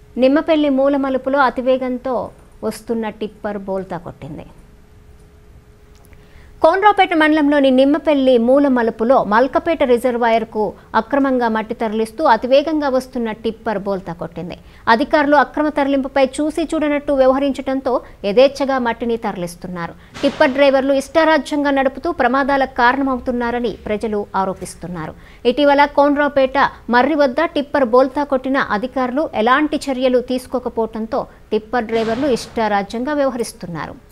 నిమ్మపల్లి మూల మలుపులో అతివేగంతో వస్తున్న టిప్పర్ బోల్తా కొట్టింది కోన్రాపేట మండలంలోని నిమ్మపల్లి మూల మలుపులో మల్కపేట రిజర్వాయర్కు అక్రమంగా మట్టి తరలిస్తూ అతివేగంగా వస్తున్న టిప్పర్ బోల్తా కొట్టింది అధికారులు అక్రమ తరలింపుపై చూసి చూడనట్టు వ్యవహరించడంతో యథేచ్ఛగా మట్టిని తరలిస్తున్నారు టిప్పర్ డ్రైవర్లు ఇష్టారాజ్యంగా నడుపుతూ ప్రమాదాలకు కారణమవుతున్నారని ప్రజలు ఆరోపిస్తున్నారు ఇటీవల కోన్రాపేట మర్రి వద్ద టిప్పర్ బోల్తా కొట్టిన అధికారులు ఎలాంటి చర్యలు తీసుకోకపోవడంతో టిప్పర్ డ్రైవర్లు ఇష్టారాజ్యంగా వ్యవహరిస్తున్నారు